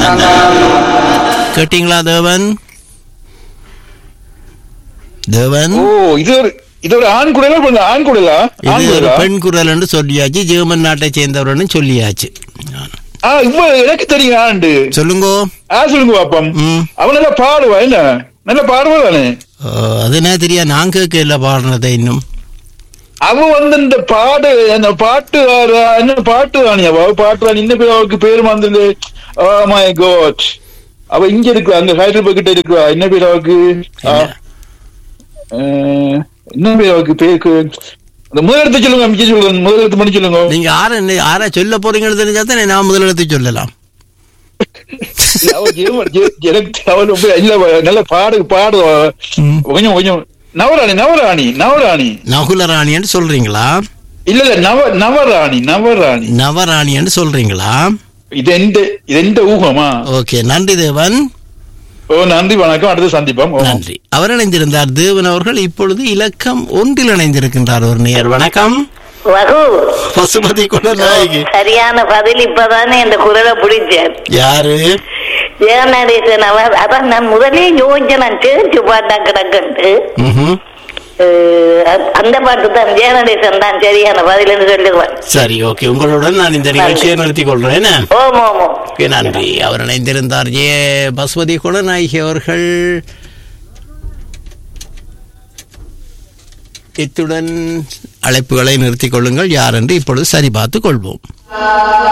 நன்றி கேட்டீங்களா தேவன் தேவன் ஓ இது ஒரு இது ஒரு ஆண் குடலா பெண் ஆண் குடலா ஆண் இது ஒரு குடலா பெண் குரல் என்று சொல்லியாச்சு ஜெர்மன் நாட்டை சேர்ந்தவர்னு சொல்லியாச்சு ஆ இவ்வ எனக்கு தெரியும் ஆண்டு சொல்லுங்கோ ஆ சொல்லுங்க பாப்பம் ம் அவன் நல்லா பாடுவா என்ன நல்லா பாடுவா தானே ஓ, அது என்ன தெரியா நான் கேட்கல பாடுறதை இன்னும் அவ வந்து இந்த பாடு அந்த பாட்டு ஆடுறா, என்ன பாட்டு ராணி அவ அவ பாட்டு ராணி இந்த பேர் அவளுக்கு பேர் வந்து ஓ மை காட் அவ இங்க இருக்கா அங்க ஹைதராபாத் கிட்ட இருக்கா என்ன பேர் அவளுக்கு ஆ, என்ன? அஹ், என்ன பேர் அவளுக்கு பேருக்கு அந்த முதலெடுத்து சொல்லுங்க மிச்சம் சொல்லுங்க முதலெடுத்து பண்ணி சொல்லுங்க நீங்க யார யார சொல்ல போறீங்கன்னு தெரிஞ்சா தான் நான் முதலிடத்தை சொல்லலாம் அவ ஜெர்மன், ஜெ- எனக்கு அவ ரொம்ப இல்ல நல்ல பாடு பாடுவா ம். கொஞ்சம் கொஞ்சம் நவராணி நவராணி நவராணி நகுலராணின்னு சொல்றீங்களா இல்ல இல்ல நவ நவராணி நவராணி நவராணின்னு சொல்றீங்களா இது எந்த இது எந்த ஊகமா ஓகே நன்றி தேவன் ஓ நன்றி வணக்கம் அடுத்து சந்திப்போம் ஓ. நன்றி அவர் இணைந்திருந்தார் தேவன் அவர்கள் இப்பொழுது இலக்கம் ஒன்றில் இணைந்திருக்கின்றார் ஒரு நேர் வணக்கம் ரகு பசுபதி குலநாயகி சரியான பதில் இப்பதானே இந்த குரலை பிடிச்சேன் யாரு ஜெகநாதேசன் அவர் அதான் நான் முதலே யோசிச்சேன் நான் சேர்த்து பாட்டா கிடக்குன்ட்டு ம்ஹும். அஹ் அ- அந்த பாட்டு தான் ஜெகநாதேசன் தான் சரியான பதில்னு சொல்லுவேன் சரி ஓகே உங்களுடன் நான் இந்த நிகழ்ச்சியை நிறுத்திக் கொள்றேன் என்ன? ஓமோ ஓமோ ஓகே நன்றி அவர் இணைந்திருந்தார் ஏ பசுபதி குலநாயகி அவர்கள் இத்துடன் அழைப்புகளை நிறுத்திக் கொள்ளுங்கள் யார் என்று இப்பொழுது சரி பார்த்துக் கொள்வோம்